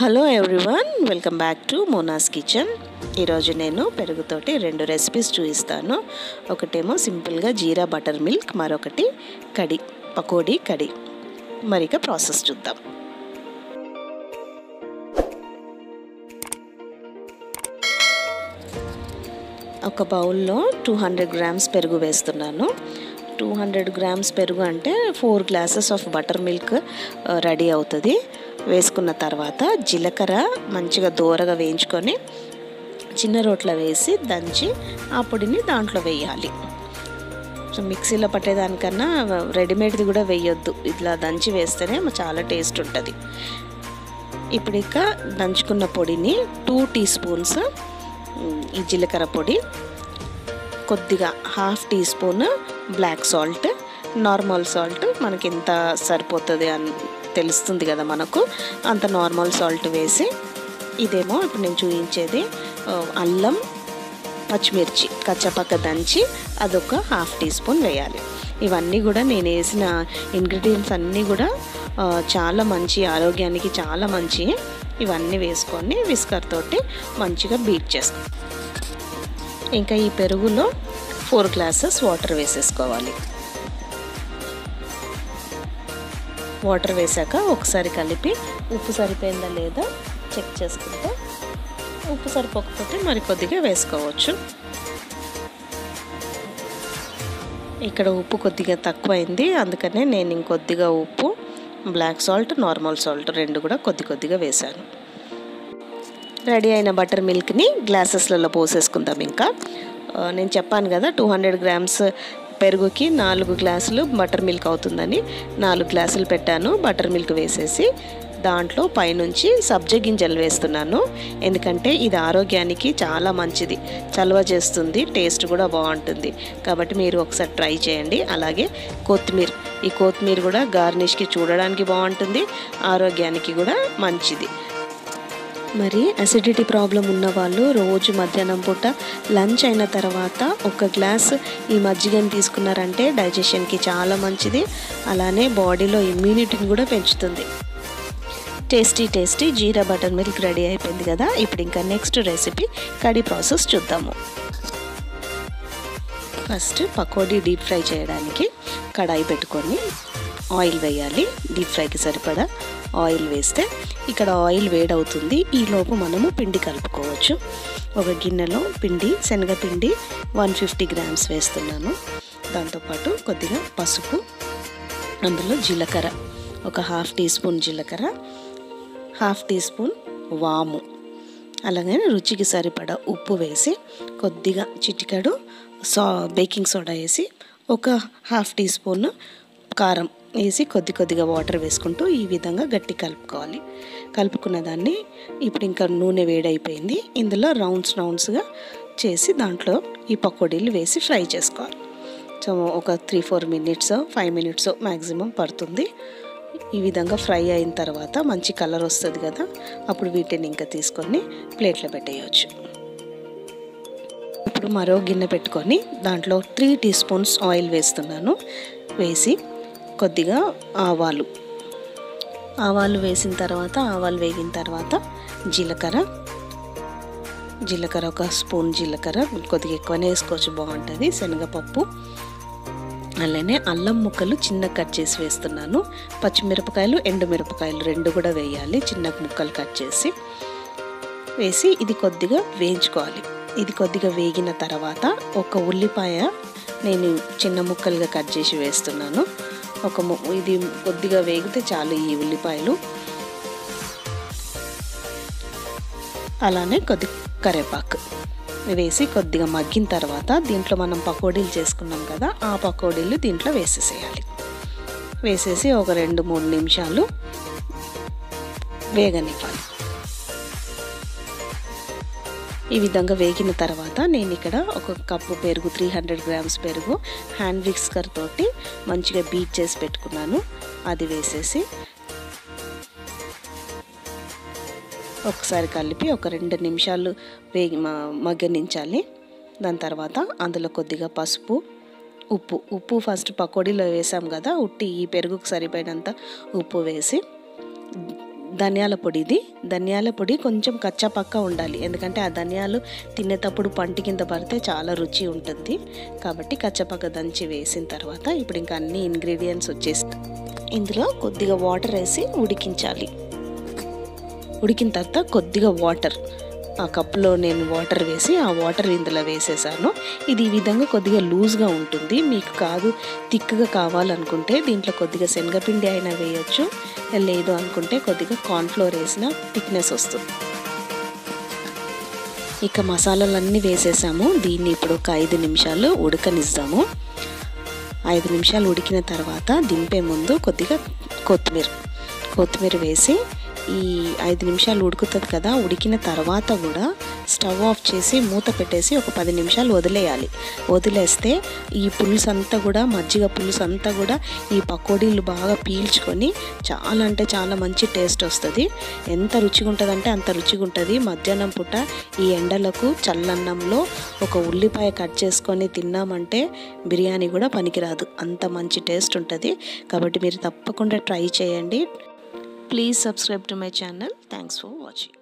hello everyone welcome back to Mona's kitchen ఈరోజు నేను పెరుగుతోటి రెండు రెసిపీస్ చూపిస్తాను ఒకటేమో సింపుల్గా జీరా బటర్ మిల్క్ మరొకటి కడి పకోడీ కడి మరి ఇక ప్రాసెస్ చూద్దాం ఒక బౌల్లో టూ హండ్రెడ్ గ్రామ్స్ పెరుగు వేస్తున్నాను టూ హండ్రెడ్ గ్రామ్స్ పెరుగు అంటే four glasses of buttermilk ready అవుతుంది వేసుకున్న తర్వాత జీలకర్ర మంచిగా దూరగా వేయించుకొని చిన్న రోట్లో వేసి దంచి ఆ పొడిని దాంట్లో వేయాలి సో మిక్సీలో పట్టేదానికన్నా రెడీమేడ్ది కూడా వేయొద్దు ఇట్లా దంచి వేస్తేనే చాలా టేస్ట్ ఉంటుంది ఇప్పుడు ఇక దంచుకున్న పొడిని టూ టీ స్పూన్స్ ఈ జీలకర్ర పొడి కొద్దిగా half teaspoon black salt normal salt మనకి ఎంత సరిపోతుంది అని తెలుస్తుంది కదా మనకు అంత నార్మల్ సాల్ట్ వేసి ఇదేమో ఇప్పుడు నేను చూపించేది అల్లం పచ్చిమిర్చి కచ్చపక్క దంచి అదొక హాఫ్ టీ స్పూన్ వేయాలి ఇవన్నీ కూడా నేను వేసిన ఇంగ్రీడియంట్స్ అన్నీ కూడా చాలా మంచి ఆరోగ్యానికి చాలా మంచి ఇవన్నీ వేసుకొని విస్కర్ తోటి మంచిగా బీట్ చేసుకో ఇంకా ఈ పెరుగులో ఫోర్ గ్లాసెస్ వాటర్ వేసేసుకోవాలి వాటర్ వేసాక ఒకసారి కలిపి ఉప్పు సరిపోయిందా లేదా చెక్ చేసుకుంటే ఉప్పు సరిపోకపోతే మరి కొద్దిగా వేసుకోవచ్చు ఇక్కడ ఉప్పు కొద్దిగా తక్కువైంది అందుకనే నేను ఇంకొద్దిగా ఉప్పు బ్లాక్ సాల్ట్ నార్మల్ సాల్ట్ రెండు కూడా కొద్ది కొద్దిగా వేశాను రెడీ అయిన బటర్ మిల్క్ని గ్లాసెస్లలో పోసేసుకుందాం ఇంకా నేను చెప్పాను కదా టూ హండ్రెడ్ గ్రామ్స్ పెరుగుకి నాలుగు గ్లాసులు బటర్ మిల్క్ అవుతుందని నాలుగు గ్లాసులు పెట్టాను బటర్ మిల్క్ వేసేసి దాంట్లో పైనుంచి సబ్జ గింజలు వేస్తున్నాను ఎందుకంటే ఇది ఆరోగ్యానికి చాలా మంచిది చలవ చేస్తుంది టేస్ట్ కూడా బాగుంటుంది కాబట్టి మీరు ఒకసారి ట్రై చేయండి అలాగే కొత్తిమీర ఈ కొత్తిమీర కూడా గార్నిష్కి చూడడానికి బాగుంటుంది ఆరోగ్యానికి కూడా మంచిది మరి అసిడిటీ ప్రాబ్లం ఉన్న వాళ్ళు రోజు మధ్యాహ్నం పూట లంచ్ అయిన తర్వాత ఒక గ్లాస్ ఈ మజ్జిగని తీసుకున్నారంటే డైజెషన్కి చాలా మంచిది అలానే బాడీలో ఇమ్యూనిటీని కూడా పెంచుతుంది tasty tasty jeera buttermilk ready అయిపోయింది కదా ఇప్పుడు ఇంకా నెక్స్ట్ రెసిపీ కడి ప్రాసెస్ చూద్దాము ఫస్ట్ పకోడీ డీప్ ఫ్రై చేయడానికి కడాయి పెట్టుకొని ఆయిల్ వేయాలి డీప్ ఫ్రైకి సరిపడా ఆయిల్ వేస్తే ఇక్కడ ఆయిల్ వేడవుతుంది ఈలోపు మనము పిండి కలుపుకోవచ్చు ఒక గిన్నెలో పిండి శనగపిండి వన్ ఫిఫ్టీ గ్రామ్స్ వేస్తున్నాను దాంతోపాటు కొద్దిగా పసుపు అందులో జీలకర్ర ఒక హాఫ్ టీ స్పూన్ జీలకర్ర హాఫ్ టీ స్పూన్ వాము అలాగే రుచికి సరిపడా ఉప్పు వేసి కొద్దిగా చిటికడు సా బేకింగ్ సోడా వేసి ఒక హాఫ్ టీ స్పూన్ కారం వేసి కొద్ది కొద్దిగా వాటర్ వేసుకుంటూ ఈ విధంగా గట్టి కలుపుకోవాలి కలుపుకున్న దాన్ని ఇప్పుడు ఇంకా నూనె వేడైపోయింది ఇందులో రౌండ్స్ రౌండ్స్గా చేసి దాంట్లో ఈ పకోడీలు వేసి ఫ్రై చేసుకోవాలి సో ఒక three four minutes five minutes maximum పడుతుంది ఈ విధంగా ఫ్రై అయిన తర్వాత మంచి కలర్ వస్తుంది కదా అప్పుడు వీటిని ఇంకా తీసుకొని ప్లేట్లో పెట్టేయచ్చు ఇప్పుడు మరో గిన్నె పెట్టుకొని దాంట్లో త్రీ టీ స్పూన్స్ ఆయిల్ వేస్తున్నాను వేసి కొద్దిగా ఆవాలు ఆవాలు వేసిన తర్వాత ఆవాలు వేగిన తర్వాత జీలకర్ర జీలకర్ర ఒక స్పూన్ జీలకర్ర కొద్దిగా ఎక్కువనే వేసుకోవచ్చు బాగుంటుంది శనగపప్పు అలానే అల్లం ముక్కలు చిన్న కట్ చేసి వేస్తున్నాను పచ్చిమిరపకాయలు ఎండుమిరపకాయలు రెండు కూడా వేయాలి చిన్న ముక్కలు కట్ చేసి వేసి ఇది కొద్దిగా వేయించుకోవాలి ఇది కొద్దిగా వేగిన తర్వాత ఒక ఉల్లిపాయ నేను చిన్న ముక్కలుగా కట్ చేసి వేస్తున్నాను ఒక ఇది కొద్దిగా వేగితే చాలు ఈ ఉల్లిపాయలు అలానే కొద్ది కరేపాకు వేసి కొద్దిగా మగ్గిన తర్వాత దీంట్లో మనం పకోడీలు చేసుకున్నాం కదా ఆ పకోడీలు దీంట్లో వేసేసేయాలి వేసేసి ఒక రెండు మూడు నిమిషాలు వేగనివ్వాలి ఈ విధంగా వేగిన తర్వాత నేను ఇక్కడ ఒక కప్పు పెరుగు త్రీ హండ్రెడ్ గ్రామ్స్ పెరుగు హ్యాండ్ విక్స్కర్ తోటి మంచిగా బీట్ చేసి పెట్టుకున్నాను అది వేసేసి ఒకసారి కలిపి ఒక రెండు నిమిషాలు వేగి మగ్గనించాలి దాని తర్వాత అందులో కొద్దిగా పసుపు ఉప్పు ఉప్పు ఫస్ట్ పకోడీలో వేసాం కదా ఉట్టి ఈ పెరుగుకు సరిపోయినంత ఉప్పు వేసి ధనియాల పొడి ఇది ధనియాల పొడి కొంచెం కచ్చపక్క ఉండాలి ఎందుకంటే ఆ ధనియాలు తినేటప్పుడు పంటి కింద పడితే చాలా రుచి ఉంటుంది కాబట్టి కచ్చపక్క దంచి వేసిన తర్వాత ఇప్పుడు ఇంకా అన్ని ఇంగ్రీడియంట్స్ వచ్చేస్తాయి ఇందులో కొద్దిగా వాటర్ వేసి ఉడికించాలి ఉడికిన తర్వాత కొద్దిగా వాటర్ ఆ కప్లో నేను వాటర్ వేసి ఆ వాటర్ ఇందులో వేసేసాను ఇది ఈ విధంగా కొద్దిగా లూజ్గా ఉంటుంది మీకు కాదు థిక్గా కావాలనుకుంటే దీంట్లో కొద్దిగా శనగపిండి అయినా వేయొచ్చు లేదు అనుకుంటే కొద్దిగా కార్న్ఫ్లోర్ వేసిన థిక్నెస్ వస్తుంది ఇక మసాలాలన్నీ వేసేసాము దీన్ని ఇప్పుడు ఒక ఐదు నిమిషాలు ఉడకనిద్దాము ఐదు నిమిషాలు ఉడికిన తర్వాత దింపే ముందు కొద్దిగా కొత్తిమీర కొత్తిమీర వేసి ఈ ఐదు నిమిషాలు ఉడుకుతుంది కదా ఉడికిన తర్వాత కూడా స్టవ్ ఆఫ్ చేసి మూత పెట్టేసి ఒక పది నిమిషాలు వదిలేయాలి వదిలేస్తే ఈ పులుసు అంతా కూడా మజ్జిగ పులుసు అంతా కూడా ఈ పకోడీలు బాగా పీల్చుకొని చాలా అంటే చాలా మంచి టేస్ట్ వస్తుంది ఎంత రుచిగా ఉంటుందంటే అంత రుచిగా ఉంటుంది మధ్యాహ్నం పూట ఈ ఎండలకు చల్లన్నంలో ఒక ఉల్లిపాయ కట్ చేసుకొని తిన్నామంటే బిర్యానీ కూడా పనికిరాదు అంత మంచి టేస్ట్ ఉంటుంది కాబట్టి మీరు తప్పకుండా ట్రై చేయండి please subscribe to my channel thanks for watching